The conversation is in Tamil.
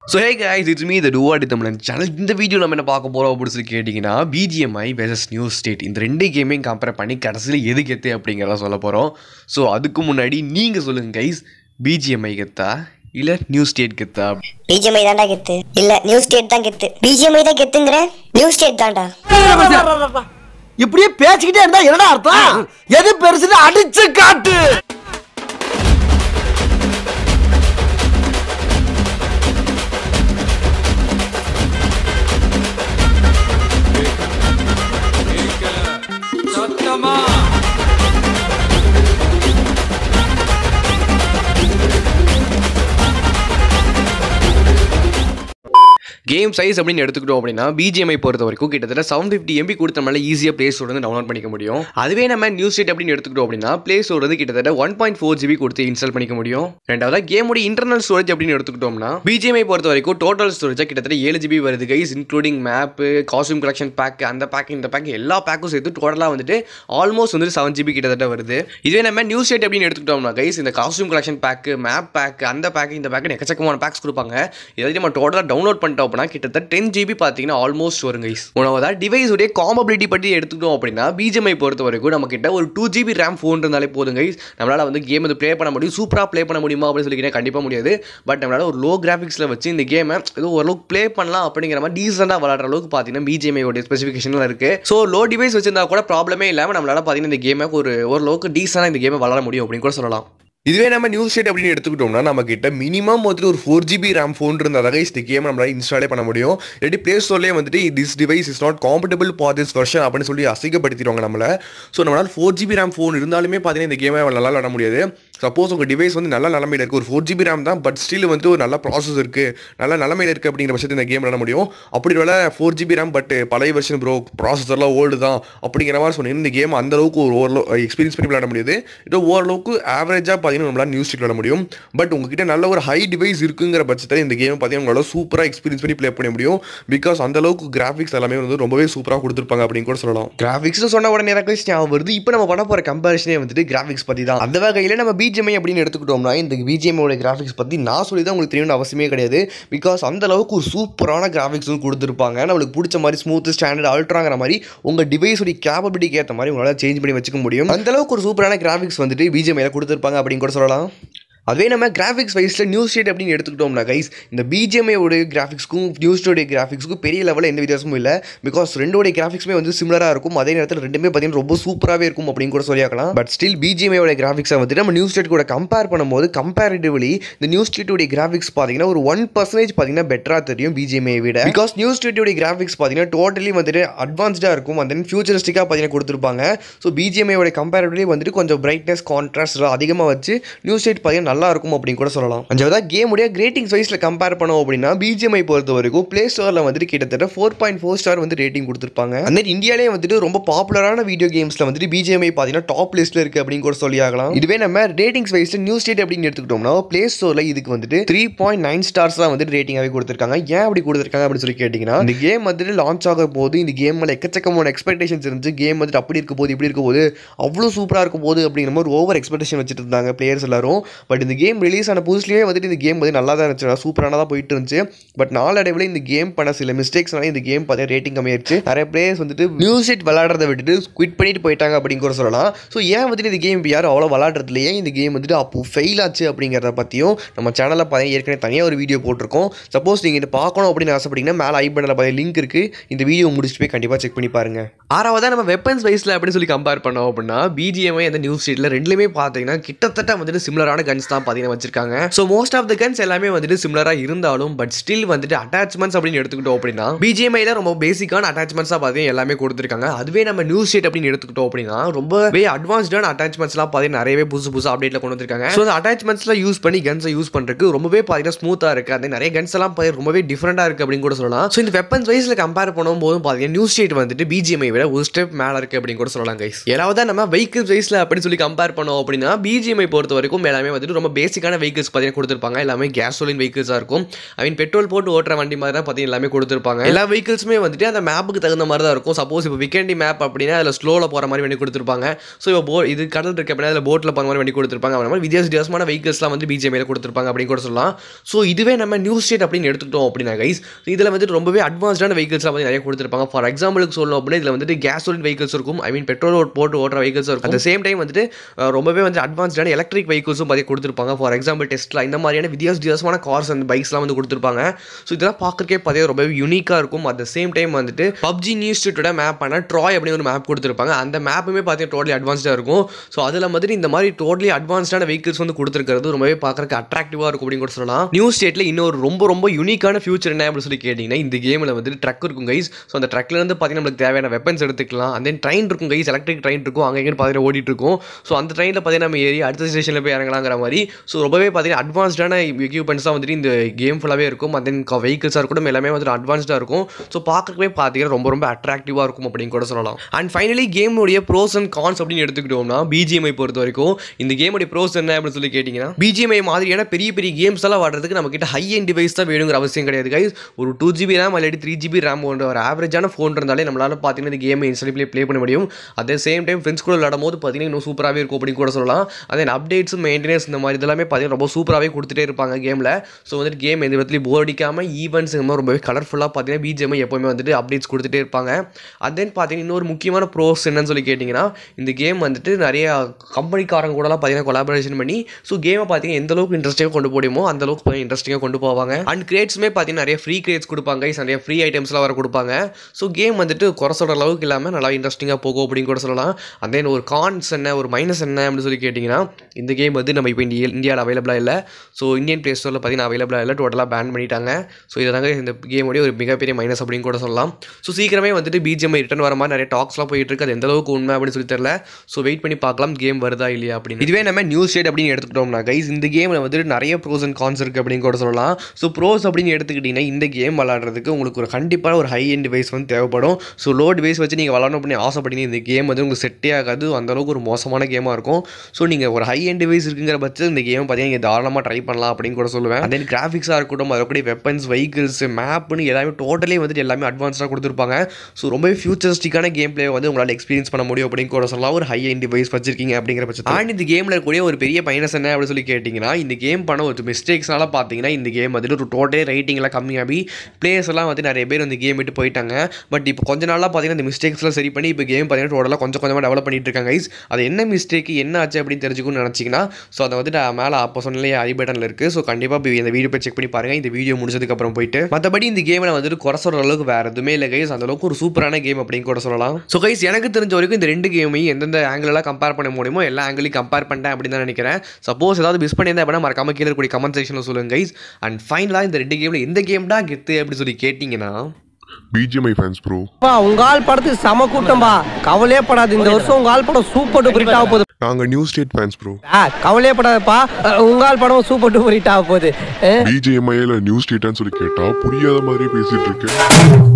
So hey guys it's me the டுவாடி தமிழன் சேனல் இந்த வீடியோ நம்ம என்ன பார்க்க போகிறோம் அப்படின்னு சொல்லி கேட்டிங்கன்னா பிஜிஎம்ஐ வெசஸ் நியூ ஸ்டேட் இந்த ரெண்டு கேமையும் கம்பேர் பண்ணி கடைசியில் எது கெத்து அப்படிங்கிறத சொல்ல போகிறோம் ஸோ அதுக்கு முன்னாடி நீங்கள் சொல்லுங்கள் கைஸ் பிஜிஎம்ஐ கெத்தா இல்லை நியூ ஸ்டேட் கெத்தா பிஜிஎம்ஐ தான்டா கெத்து இல்ல நியூ ஸ்டேட் தான் கெத்து பிஜிஎம்ஐ தான் கெத்துங்கிற நியூ ஸ்டேட் தான்டா இப்படியே பேசிக்கிட்டே இருந்தா என்னடா அர்த்தம் எது பெருசுன்னு அடிச்சு காட்டு கேம் சைஸ் அப்படின்னு எடுத்துக்கிட்டோம் அப்படின்னா பிஜிஎம்ஐ பொறுத்த வரைக்கும் கிட்டத்தட்ட செவன் ஃபிஃப்டி எம்பி கொடுத்த நம்மளால ஈஸியாக ப்ளே ஸ்டோர் வந்து டவுன்லோட் பண்ணிக்க முடியும் அதுவே நம்ம நியூ ஸ்டேட் அப்படின்னு எடுத்துக்கிட்டோம் அப்படின்னா ப்ளே ஸ்டோர் வந்து கிட்டத்தட்ட ஒன் பாயிண்ட் ஃபோர் ஜிபி கொடுத்து இன்ஸ்டால் பண்ணிக்க முடியும் ரெண்டாவது கேமோட இன்டர்னல் ஸ்டோரேஜ் அப்படின்னு எடுத்துக்கிட்டோம்னா பிஜிஎம்ஐ பொறுத்த வரைக்கும் டோட்டல் ஸ்டோரேஜ் கிட்டத்தட்ட ஏழு ஜிபி வருது guys including map costume collection pack அந்த பேக் இந்த பேக் எல்லா பேக்கும் சேர்த்து டோட்டலாக வந்துட்டு ஆல்மோஸ்ட் வந்து செவன் ஜிபி கிட்டத்தட்ட வருது இதுவே நம்ம நியூ ஸ்டேட் அப்படின்னு எடுத்துக்கிட்டோம்னா கைஸ் இந்த costume collection pack map pack அந்த பேக் இந்த பேக் எக்கச்சக்கமான பேக்ஸ் கொடுப்பாங்க இதை நம்ம டோட்டலாக டவுன்லோட் பண்ணிட்டோம் அப்படின்னா கிட்டத்தட்ட டென் ஜிபி பார்த்தீங்கன்னா ஆல்மோஸ்ட் வரும் கைஸ் உணவு டிவைஸ் உடைய காம்பபிலிட்டி பற்றி எடுத்துக்கிட்டோம் அப்படின்னா பிஜிஎம்ஐ பொறுத்த வரைக்கும் நம்ம கிட்ட ஒரு டூ ஜிபி ரேம் ஃபோன் இருந்தாலே போதும் கைஸ் நம்மளால் வந்து கேம் வந்து ப்ளே பண்ண முடியும் சூப்பராக ப்ளே பண்ண முடியுமா அப்படின்னு சொல்லி கண்டிப்பாக முடியாது பட் நம்மளால ஒரு லோ கிராஃபிக்ஸில் வச்சு இந்த கேமை ஏதோ ஓரளவுக்கு ப்ளே பண்ணலாம் அப்படிங்கிற மாதிரி டீசெண்டாக விளாடுற அளவுக்கு பார்த்தீங்கன்னா பிஜிஎம்ஐ உடைய ஸ்பெசிஃபிகேஷனில் இருக்குது ஸோ லோ டிவைஸ் வச்சிருந்தா கூட ப்ராப்ளமே இல்லாமல் நம்மளால பார்த்தீங்கன்னா இந்த கேமை ஒரு ஓரளவுக்கு டீசெண்டாக இந்த கேமை விளாட முடியும் அப்படின்னு கூட சொல்லலாம் இதுவே நம்ம நியூஸ் ஸ்டேட் அப்படின்னு எடுத்துக்கிட்டோம்னா நம்ம கிட்ட மினிமம் வந்துட்டு ஒரு ஃபோர் ஜிபி ரேம் ஃபோன் இருந்தால் தான் இந்த கேம் நம்மளால இன்ஸ்டாலே பண்ண முடியும் இல்லாட்டி ப்ளே ஸ்டோர்லேயே வந்துட்டு this device is not compatible for this version அப்படின்னு சொல்லி அசிங்கப்படுத்திடுவாங்க நம்மள ஸோ நம்மளால் ஃபோர் ஜிபி ரேம் ஃபோன் இருந்தாலுமே பார்த்தீங்கன்னா இந்த கேமை நல்லா விளாட முடியாது சப்போஸ் உங்கள் டிவைஸ் வந்து நல்ல நிலமையில் இருக்குது ஒரு ஃபோர் ஜிபி ரேம் தான் பட் ஸ்டில் வந்து ஒரு நல்ல ப்ராசஸ் இருக்குது நல்ல நிலமையில் இருக்குது அப்படிங்கிற பட்சத்தில் இந்த கேம் விளாட முடியும் அப்படி வேலை ஃபோர் ஜிபி ரேம் பட் பழைய வெர்ஷன் ப்ரோ ப்ராசஸர்லாம் ஓல்டு தான் அப்படிங்கிற மாதிரி சொன்னீங்கன்னா இந்த கேம் அந்த அளவுக்கு ஒரு ஓரளவு எக்ஸ்பீரியன்ஸ் பண்ணி விளாட முடியாது இதோ ஓரளவுக்கு ஆவரேஜாக பார்த்தீங்கன்னா நம்மளால் நியூஸ் ஸ்டிக் விளாட முடியும் பட் உங்ககிட்ட நல்ல ஒரு ஹை டிவைஸ் இருக்குங்கிற பட்சத்தில் இந்த கேம் பார்த்தீங்கன்னா உங்களால் சூப்பராக எக்ஸ்பீரியன்ஸ் பண்ணி ப்ளே பண்ண முடியும் பிகாஸ் அந்த அளவுக்கு கிராஃபிக்ஸ் எல்லாமே வந்து ரொம்பவே சூப்பராக கொடுத்துருப்பாங்க அப்படின்னு கூட சொல்லலாம் கிராஃபிக்ஸ் சொன்ன உடனே எனக்கு ஞாபகம் வருது இப்போ நம்ம பண்ண போகிற கம்பேரிஷனே வந்துட்டு கிராஃபிக்ஸ் பற்றி தான் அந்த வகையில் நம்ம பிஜிஎம்ஐ அப்படின்னு எடுத்துக்கிட்டோம்னா இந்த பிஜிஎம்மோட கிராஃபிக்ஸ் பற்றி நான் சொல்லி தான் உங்களுக்கு தெரியணும்னு அவசியமே கிடையாது பிகாஸ் அந்த அளவுக்கு ஒரு சூப்பரான கிராஃபிக்ஸும் கொடுத்துருப்பாங்க நம்மளுக்கு பிடிச்ச மாதிரி ஸ்மூத் ஸ்டாண்டர்ட் அல்ட்ராங்கிற மாதிரி உங்கள் டிவைஸோட கேப்பபிலிட்டிக்கு ஏற்ற மாதிரி உங்களால் சேஞ்ச் பண்ணி வச்சுக்க முடியும் அந்த அளவுக்கு ஒரு சூப்பரான கிராஃபிக்ஸ் வந்துட்டு பிஜிஎம்ஐல கொடுத்துருப்பாங்க அப்படின்னு கூட சொல்லலாம் அதுவே நம்ம கிராஃபிக்ஸ் வைஸில் நியூஸ் ஸ்டேட் அப்படின்னு எடுத்துக்கிட்டோம்னா கைஸ் இந்த பிஜிஎம்ஐயோட கிராஃபிக்ஸ்க்கும் நியூஸ் ஸ்டோடைய கிராஃபிக்ஸ்க்கும் பெரிய லெவலில் எந்த வித்தியாசமும் இல்லை பிகாஸ் ரெண்டோடைய கிராஃபிக்ஸுமே வந்து சிமிலராக இருக்கும் அதே நேரத்தில் ரெண்டுமே பார்த்தீங்கன்னா ரொம்ப சூப்பராகவே இருக்கும் அப்படின்னு கூட சொல்லியாக்கலாம் பட் ஸ்டில் பிஜிஎம்ஐயோட கிராஃபிக்ஸை வந்துட்டு நம்ம நியூஸ் ஸ்டேட் கூட கம்பேர் பண்ணும்போது கம்பேரிட்டிவ்லி இந்த நியூஸ் ஸ்டேட்டோடைய கிராஃபிக்ஸ் பார்த்தீங்கன்னா ஒரு ஒன் பர்சன்டேஜ் பார்த்தீங்கன்னா பெட்டராக தெரியும் பிஜிஎம்ஐ விட பிகாஸ் நியூஸ் ஸ்டேட்டோடைய கிராஃபிக்ஸ் பார்த்தீங்கன்னா டோட்டலி வந்துட்டு அட்வான்ஸ்டாக இருக்கும் அந்த ஃபியூச்சரிஸ்டிக்காக பார்த்தீங்கன்னா கொடுத்துருப்பாங்க ஸோ பிஜிஎம்ஐயோட கம்பேரிட்டிவ்லி வந்துட்டு கொஞ்சம் பிரைட்னஸ் கான்ட்ராஸ்ட் அதிகமாக வச்சு நியூஸ் ஸ்டேட் பார்த்தீங்கன்னா நல்லா இருக்கும் அப்படின்னு கூட சொல்லலாம் அஞ்சாவதா கேமுடைய கிரேட்டிங்ஸ் வைஸில் கம்பேர் பண்ணோம் அப்படின்னா பிஜிஎம்ஐ பொறுத்த வரைக்கும் பிளே ஸ்டோரில் வந்துட்டு கிட்டத்தட்ட ஃபோர் பாயிண்ட் ஃபோர் ஸ்டார் வந்து ரேட்டிங் கொடுத்துருப்பாங்க அந்த இந்தியாலே வந்துட்டு ரொம்ப பாப்புலரான வீடியோ கேம்ஸில் வந்துட்டு பிஜிஎம்ஐ பார்த்தீங்கன்னா டாப் லிஸ்ட்டில் இருக்குது அப்படின்னு கூட சொல்லி ஆகலாம் இதுவே நம்ம ரேட்டிங்ஸ் வைஸில் நியூ ஸ்டேட் அப்படின்னு எடுத்துக்கிட்டோம்னா பிளே ஸ்டோரில் இதுக்கு வந்துட்டு த்ரீ பாயிண்ட் நைன் ஸ்டார்ஸ் தான் வந்துட்டு ரேட்டிங்காகவே கொடுத்துருக்காங்க ஏன் அப்படி கொடுத்துருக்காங்க அப்படின்னு சொல்லி கேட்டிங்கன்னா இந்த கேம் வந்துட்டு லான்ச் ஆக போது இந்த கேம் மேலே எக்கச்சக்கமான எக்ஸ்பெக்டேஷன்ஸ் இருந்துச்சு கேம் வந்துட்டு அப்படி இருக்க போது இப்படி இருக்க போது அவ்வளோ சூப்பராக இருக்கும் போது அப்படிங்கிற மாதிரி ஓவர் எக்ஸ்பெக்டேஷன் வச்சுட்டு இருந்தாங்க பிளேயர்ஸ் எல்லாரும் பட் இந்த கேம் ரிலீஸ் ஆன புதுசுலேயே வந்துட்டு இந்த கேம் வந்து நல்லா தான் இருந்துச்சு சூப்பரானதாக போயிட்டு இருந்துச்சு பட் நாளடைவில் இந்த கேம் பண்ண சில மிஸ்டேக்ஸ்னால இந்த கேம் பார்த்தா ரேட்டிங் கம்மியாயிருச்சு நிறைய பிளேயர்ஸ் வந்துட்டு மியூசிக் விளாடுறத விட்டுட்டு குவிட் பண்ணிட்டு போயிட்டாங்க அப்படின்னு கூட சொல்லலாம் ஸோ ஏன் வந்துட்டு இந்த கேம் இப்போ யாரும் அவ்வளோ விளாடுறதுலையே இந்த கேம் வந்துட்டு அப்போ ஃபெயில் ஆச்சு அப்படிங்கிறத பற்றியும் நம்ம சேனலில் பார்த்தீங்கன்னா ஏற்கனவே தனியாக ஒரு வீடியோ போட்டிருக்கோம் சப்போஸ் நீங்கள் இதை பார்க்கணும் அப்படின்னு ஆசைப்பட்டீங்கன்னா மேலே ஐ பட்டனில் பார்த்து லிங்க் இருக்குது இந்த வீடியோ முடிச்சுட்டு போய் கண்டிப்பாக செக் பண்ணி பாருங்க ஆறாவதாக நம்ம வெப்பன்ஸ் வைஸில் அப்படின்னு சொல்லி கம்பேர் பண்ணோம் அப்படின்னா பிஜிஎம்ஐ அந்த நியூஸ் ஸ்டேட்டில் ரெண்டுலேயுமே பார்த்தீங்கன்னா கிட்டத்தட்ட வந்துட்டு சிமிலரான கன்ஸ் தான் பார்த்தீங்கன்னா வச்சிருக்காங்க so most of the guns எல்லாமே வந்துட்டு சிமிலராக இருந்தாலும் பட் ஸ்டில் வந்துட்டு அட்டாச்மெண்ட்ஸ் அப்படின்னு எடுத்துக்கிட்டோம் அப்படின்னா பிஜிஎம்ஐல ரொம்ப பேசிக்கான அட்டாச்மெண்ட்ஸாக பார்த்தீங்கன்னா எல்லாமே கொடுத்துருக்காங்க அதுவே நம்ம நியூஸ் ஸ்டேட் அப்படின்னு எடுத்துக்கிட்டோம் அப்படின்னா ரொம்பவே அட்வான்ஸ்டான அட்டாச்மெண்ட்ஸ்லாம் பார்த்தீங்கன்னா நிறையவே புதுசு புதுசு அப்டேட்டில் கொண்டு வந்திருக்காங்க ஸோ அந்த அட்டாச்மெண்ட்ஸ்லாம் யூஸ் பண்ணி கன்ஸை யூஸ் பண்ணுறதுக்கு ரொம்பவே பார்த்தீங்கன்னா ஸ்மூத்தாக இருக்குது அது நிறைய கன்ஸ் எல்லாம் பார்த்தீங்கன்னா ரொம்பவே டிஃப்ரெண்டாக இருக்குது அப்படின்னு கூட சொல்லலாம் ஸோ இந்த வெப்பன்ஸ் வைஸில் கம்பேர் பண்ணும்போதும் பார்த்தீங்கன்னா நியூஸ் ஸ்டேட் வந்துட்டு பிஜிஎம்ஐ விட ஒரு ஸ்டெப் மேலே இருக்குது அப்படின்னு கூட சொல்லலாம் கைஸ் ஏதாவது நம்ம வெஹிக்கிள் வைஸில் அப்படின்னு சொல்லி கம்பேர் பண்ணோம் அப்படின்னா பிஜிஎம்ஐ பொறுத்த வரைக்கும் எல்லாமே வந்துட்டு ரொம்ப ரொம்ப பேசிக்கான வெஹிக்கிள்ஸ் பார்த்தீங்கன்னா கொடுத்துருப்பாங்க எல்லாமே கேசோலின் வெஹிக்கிள்ஸாக இருக்கும் ஐ மீன் பெட்ரோல் போட்டு ஓட்டுற வண்டி மாதிரி தான் பார்த்தீங்கன்னா எல்லாமே கொடுத்துருப்பாங்க எல்லா வெஹிக்கிள்ஸுமே வந்துட்டு அந்த மேப்புக்கு தகுந்த மாதிரி தான் இருக்கும் சப்போஸ் இப்போ விக்கெண்டி மேப் அப்படின்னா அதில் ஸ்லோவில் போகிற மாதிரி வண்டி கொடுத்துருப்பாங்க ஸோ இப்போ போ இது கடல் இருக்க அப்படின்னா அதில் போட்டில் போகிற மாதிரி வண்டி கொடுத்துருப்பாங்க அந்த மாதிரி வித்தியாச வித்தியாசமான வெஹிக்கிள்ஸ்லாம் வந்து பிஜேபியில் கொடுத்துருப்பாங்க அப்படின்னு கூட சொல்லலாம் ஸோ இதுவே நம்ம நியூ ஸ்டேட் அப்படின்னு எடுத்துக்கிட்டோம் அப்படின்னா கைஸ் இதில் வந்துட்டு ரொம்பவே அட்வான்ஸ்டான வெஹிக்கிள்ஸ்லாம் வந்து நிறைய கொடுத்துருப்பாங்க ஃபார் எக்ஸாம்பிளுக்கு சொல்லணும் அப்படின்னா இதில் வந்துட்டு கேசோலின் வெஹிக்கிள்ஸ் இருக்கும் ஐ மீன் பெட்ரோல் போட்டு ஓட்டுற வெஹிக்கிள்ஸ் இருக்கும் அட் சேம் டைம் வந்துட்டு அஹ், ரொம்பவே வந்து அட்வான்ஸ்டான எலக்ட்ரிக் வெஹிக்கிள்ஸும் பார்த்து கொடுத்துருப்பாங்க ஃபார் எக்ஸாம்பிள் டெஸ்ட்ல இந்த மாதிரியான வித்தியாச வித்தியாசமான கார்ஸ் அண்ட் பைக்ஸ்லாம் வந்து கொடுத்துருப்பாங்க ஸோ இதெல்லாம் பார்க்கறக்கே பார்த்தீங்கன்னா ரொம்பவே யூனிக்காக இருக்கும் அட் சேம் டைம் வந்துட்டு பப்ஜி நியூஸ் ஸ்ட்ரீட்டோட மேப் பண்ண ட்ராய் அப்படின்னு ஒரு மேப் கொடுத்துருப்பாங்க அந்த மேப்புமே பார்த்தீங்கன்னா டோட்டலி அட்வான்ஸ்டாக இருக்கும் ஸோ அதில் வந்துட்டு இந்த மாதிரி டோட்டலி அட்வான்ஸ்டான வெஹிக்கிள்ஸ் வந்து கொடுத்துருக்கிறது ரொம்பவே பார்க்கறக்கு அட்ராக்டிவாக இருக்கும் அப்படின்னு கூட சொல்லலாம் நியூ ஸ்டேட்டில் இன்னொரு ரொம்ப ரொம்ப யூனிக்கான ஃபியூச்சர் என்ன அப்படின்னு சொல்லி கேட்டிங்கன்னா இந்த கேமில் வந்துட்டு ட்ரக் இருக்கும் கைஸ் ஸோ அந்த ட்ரக்ல இருந்து பார்த்தீங்கன்னா நம்மளுக்கு தேவையான வெப்பன்ஸ் எடுத்துக்கலாம் அந்த ட்ரெயின் இருக்கும் கைஸ் எலக்ட்ரிக் ட்ரெயின் இருக்கும் அங்கே இங்கே பார்த்தீங்கன்னா ஓடிட்டு இருக்கும் ஸோ அந்த ட்ரெயினில் பார்த்தீங்கன்னா நம்ம ஏறி அடுத்த ஸ்டேஷனில் போய் இறங்கலாங்கிற மாதிரி ஸோ ரொம்பவே பார்த்தீங்கன்னா அட்வான்ஸ்டான எக்யூப்மெண்ட்ஸ் தான் வந்துட்டு இந்த கேம் ஃபுல்லாகவே இருக்கும் அந்த வெஹிக்கிள்ஸாக இருக்கட்டும் எல்லாமே வந்துட்டு அட்வான்ஸ்டாக இருக்கும் ஸோ பார்க்கவே பார்த்தீங்கன்னா ரொம்ப ரொம்ப அட்ராக்டிவாக இருக்கும் அப்படின்னு கூட சொல்லலாம் அண்ட் ஃபைனலி கேமுடைய ப்ரோஸ் அண்ட் கான்ஸ் அப்படின்னு எடுத்துக்கிட்டோம்னா பிஜிஎம்ஐ பொறுத்த வரைக்கும் இந்த கேமுடைய ப்ரோஸ் என்ன அப்படின்னு சொல்லி கேட்டிங்கன்னா பிஜிஎம்ஐ மாதிரியான பெரிய பெரிய கேம்ஸ் எல்லாம் வாடுறதுக்கு நம்ம கிட்ட ஹை எண்ட் டிவைஸ் தான் வேணுங்கிற அவசியம் கிடையாது கைஸ் ஒரு டூ ஜிபி ரேம் இல்லாட்டி த்ரீ ஜிபி ரேம் போன்ற ஒரு ஆவரேஜான ஃபோன் இருந்தாலே நம்மளால பார்த்தீங்கன்னா இந்த கேமை இன்ஸ்டாலி ப்ளே ப்ளே பண்ண முடியும் அதே சேம் டைம் ஃப்ரெண்ட்ஸ் கூட விளாடும் போது பார்த்தீங்கன்னா இன்னும் சூப்பராகவே இருக்கும் அப்படின்னு கூட சொல்லலாம் அதே அப்டேட்ஸ் மெயின்டெனன்ஸ் இந்த மாதிரி இதெல்லாமே பார்த்தீங்கன்னா ரொம்ப சூப்பராகவே கொடுத்துட்டே இருப்பாங்க கேமில் ஸோ வந்துட்டு கேம் எந்த விதத்துலையும் போர் அடிக்காமல் ஈவெண்ட்ஸ் இந்த மாதிரி ரொம்பவே கலர்ஃபுல்லாக பார்த்தீங்கன்னா பிஜிஎம்ஐ எப்போவுமே வந்துட்டு அப்டேட்ஸ் கொடுத்துட்டே இருப்பாங்க அண்ட் தென் பார்த்தீங்கன்னா இன்னொரு முக்கியமான ப்ரோஸ் என்னன்னு சொல்லி கேட்டிங்கன்னா இந்த கேம் வந்துட்டு நிறைய கம்பெனிக்காரங்க கூடலாம் பார்த்தீங்கன்னா கொலாபரேஷன் பண்ணி ஸோ கேமை பார்த்தீங்கன்னா எந்த அளவுக்கு இன்ட்ரெஸ்டிங்காக கொண்டு போடுமோ அந்த அளவுக்கு இன்ட்ரெஸ்டிங்காக கொண்டு போவாங்க அண்ட் கிரேட்ஸுமே பார்த்தீங்கன்னா நிறைய ஃப்ரீ கிரேட்ஸ் கொடுப்பாங்க guys, நிறைய ஃப்ரீ ஐட்டம்ஸ்லாம் வர கொடுப்பாங்க ஸோ கேம் வந்துட்டு குறை சொல்கிற அளவுக்கு இல்லாமல் நல்லா இன்ட்ரெஸ்டிங்காக போகும் அப்படின்னு கூட சொல்லலாம் அண்ட் தென் ஒரு கான்ஸ் என்ன ஒரு மைனஸ் என்ன அப்படின்னு சொல்லி கேட்டிங்கன்னா இந்த கேம் வந்து நம்ம இப்போ இந்திய இந்தியாவில் அவைலபிளாக இல்லை ஸோ இந்தியன் ப்ளே ஸ்டோரில் பார்த்தீங்கன்னா அவைலபிளாக இல்லை டோட்டலாக பேன் பண்ணிட்டாங்க ஸோ இதனால இந்த கேமுடைய ஒரு மிகப்பெரிய மைனஸ் அப்படின்னு கூட சொல்லலாம் ஸோ சீக்கிரமே வந்துட்டு பிஜிஎம்ஐ ரிட்டன் வர மாதிரி நிறைய டாக்ஸ்லாம் போயிட்டு இருக்கு அது எந்த அளவுக்கு உண்மை அப்படின்னு சொல்லி தெரியல ஸோ வெயிட் பண்ணி பார்க்கலாம் கேம் வருதா இல்லையா அப்படின்னு இதுவே நம்ம நியூஸ் ஸ்டேட் அப்படின்னு எடுத்துக்கிட்டோம்னா கைஸ் இந்த கேமில் வந்துட்டு நிறைய ப்ரோஸ் அண்ட் கான்ஸ் இருக்குது அப்படின்னு கூட சொல்லலாம் ஸோ ப்ரோஸ் அப்படின்னு எடுத்துக்கிட்டிங்கன்னா இந்த கேம் விளாடுறதுக்கு உங்களுக்கு ஒரு கண்டிப்பாக ஒரு ஹை எண்ட் டிவைஸ் வந்து தேவைப்படும் ஸோ லோ டிவைஸ் வச்சு நீங்கள் விளாடணும் அப்படின்னு ஆசைப்பட்டீங்க இந்த கேம் வந்து உங்களுக்கு செட்டே ஆகாது அந்த அளவுக்கு ஒரு மோசமான கேமாக இருக்கும் ஸோ நீங்கள் ஒரு ஹை எண்ட் டிவைஸ் இருக்குங்கிற பட்சத்தில் இந்த கேம் பார்த்தீங்கன்னா நீங்கள் தாராளமாக ட்ரை பண்ணலாம் அப்படின்னு கூட சொல்லுவேன் தென் கிராஃபிக்ஸாக இருக்கட்டும் அதற்குடைய வெப்பன்ஸ் வெஹிக்கிள்ஸ் மேப்னு எல்லாமே டோட்டலி வந்துட்டு எல்லாமே அட்வான்ஸாக கொடுத்துருப்பாங்க ஸோ ரொம்பவே ஃபியூச்சரிஸ்டிக்கான கேம் பிளே வந்து உங்களால் எக்ஸ்பீரியன்ஸ் பண்ண முடியும் அப்படின்னு கூட சொல்லலாம் ஒரு ஹை எண்ட் டிவைஸ் வச்சிருக்கீங்க அப்படிங்கிற பட்சத்தில் அண்ட் இந்த கேமில் இருக்கக்கூடிய ஒரு பெரிய மைனஸ் என்ன அப்படின்னு சொல்லி கேட்டிங்கன்னா இந்த கேம் பண்ண ஒரு மிஸ்டேக்ஸ்னால பார்த்தீங்கன்னா இந்த கேம் வந்துட்டு ஒரு டோட்டலே ரேட்டிங்லாம் கம்மியாகி பிளேயர்ஸ் எல்லாம் வந்து நிறைய பேர் வந்து கேம் விட்டு போயிட்டாங்க பட் இப்போ கொஞ்ச நாளாக பார்த்தீங்கன்னா இந்த மிஸ்டேக்ஸ்லாம் சரி பண்ணி இப்போ கேம் பார்த்தீங்கன்னா டோட்டலாக கொஞ்சம் கொஞ்சமாக டெவலப் பண்ணிட்டு இருக்காங்க guys. அது என்ன மிஸ்டேக் என்ன ஆச்சு அப்படின்னு தெரிஞ்சுக்கணும்னு நினச்சிங்கன்னா ஸோ அதை வந்து நான் மேலே அப்போ சொன்னலே ஐ பட்டனில் இருக்குது ஸோ கண்டிப்பாக போய் இந்த வீடியோ போய் செக் பண்ணி பாருங்கள் இந்த வீடியோ முடிச்சதுக்கப்புறம் போயிட்டு மற்றபடி இந்த கேமில் வந்துட்டு குறை சொல்கிற அளவுக்கு வேறு எதுவுமே இல்லை கைஸ் அந்த அளவுக்கு ஒரு சூப்பரான கேம் அப்படின்னு கூட சொல்லலாம் ஸோ கைஸ் எனக்கு தெரிஞ்ச வரைக்கும் இந்த ரெண்டு கேமையும் எந்தெந்த ஆங்கிளெலாம் கம்பேர் பண்ண முடியுமோ எல்லா ஆங்கிளையும் கம்பேர் பண்ணிட்டேன் அப்படின்னு தான் நினைக்கிறேன் சப்போஸ் ஏதாவது மிஸ் பண்ணியிருந்தேன் அப்படின்னா மறக்காம கீழே இருக்கக்கூடிய கமெண்ட் செக்ஷனில் சொல்லுங்க கைஸ் அண்ட் ஃபைனலாக இந்த ரெண்டு கேமில் எந்த கேம் தான் கெத்து அப்படின்னு சொல்லி கேட்டிங்கன்னா பிஜிஎம்ஐ ஃபேன்ஸ் ப்ரோ பா உங்க ஆள் படத்துக்கு சம கூட்டம்பா கவலையே படாது இந்த வருஷம் உங்க ஆள் படம் சூப்பர் டூப்பர் ஹிட் ஆக போகுது நாங்கள் நியூ ஸ்டேட் ஃபேன்ஸ் ப்ரோ ஆ கவலையே படாதப்பா அஹ், உங்க ஆள் படம் சூப்பர் டூப்பர் ஹிட் ஆக போகுது அஹ், பிஜிஎம்ஐல நியூ ஸ்டேட்டான்னு சொல்லி கேட்டா புரியாத மாதிரியே பேசிட்டு இருக்கேன்